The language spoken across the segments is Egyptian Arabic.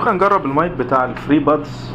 خلينا نجرب المايك بتاع الفري بادز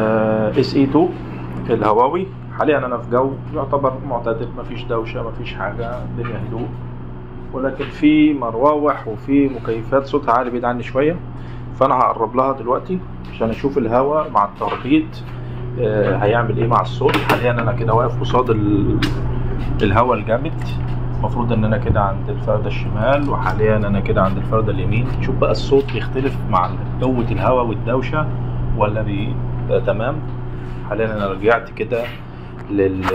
اس اي 2 الهواوي حاليا انا في جو يعتبر معتدل مفيش دوشه مفيش حاجه الدنيا هدوء ولكن في مراوح وفي مكيفات صوتها عالي بعيد عني شويه فانا هقرب لها دلوقتي عشان اشوف الهواء مع التربيط آه، هيعمل ايه مع الصوت حاليا انا كده واقف قصاد ال- الهواء الجامد المفروض ان انا كده عند الفردة الشمال وحاليا انا كده عند الفردة اليمين شوف بقى الصوت بيختلف مع قوة الهواء والدوشة ولا بي ده تمام حاليا انا رجعت كده لل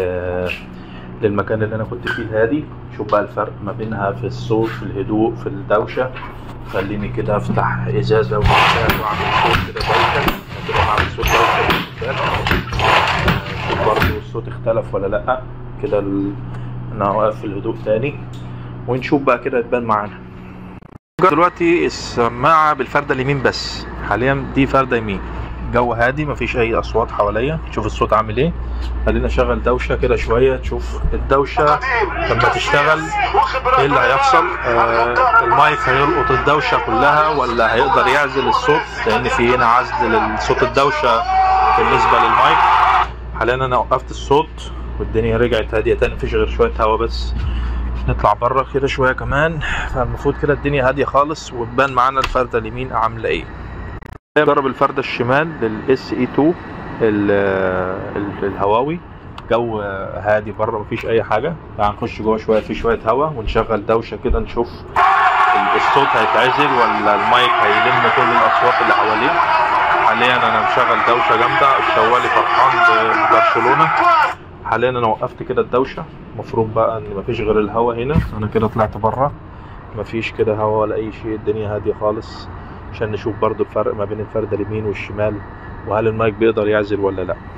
للمكان اللي انا كنت فيه الهادي شوف بقى الفرق ما بينها في الصوت في الهدوء في الدوشة خليني كده افتح ازازة وبتاع واعمل صوت كده دوشة أنا كده بعمل صوت دوشة بالنسبة شوف برضه الصوت اختلف ولا لأ كده ال... انا واقف في الهدوء تاني ونشوف بقى كده تبان معانا دلوقتي السماعة بالفردة اليمين بس حاليا دي فردة يمين جو هادي مفيش اي اصوات حواليا شوف الصوت عامل ايه خلينا اشغل دوشة كده شوية تشوف الدوشة لما تشتغل ايه اللي هيحصل آه المايك هيلقط الدوشة كلها ولا هيقدر يعزل الصوت لان في هنا عزل لصوت الدوشة بالنسبة للمايك حاليا انا وقفت الصوت والدنيا رجعت هادية تاني مفيش غير شوية هوا بس نطلع بره كده شوية كمان فالمفروض كده الدنيا هادية خالص وتبان معانا الفردة اليمين عاملة ايه نجرب الفردة الشمال للاس اي 2 ال- ال- الهواوي جو هادي بره مفيش اي حاجة تعال نخش جوه شوية في شوية هوا ونشغل دوشة كده نشوف ال- الصوت هيتعزل ولا المايك هيلم كل الاصوات اللي حواليه حاليا انا مشغل دوشة جامدة الشوالي فرحان ببرشلونة حاليا انا وقفت كده الدوشه المفروض بقى ان مفيش غير الهوا هنا انا كده طلعت بره مفيش كده هوا ولا اي شيء الدنيا هاديه خالص عشان نشوف برضو الفرق ما بين الفرده اليمين والشمال وهل المايك بيقدر يعزل ولا لا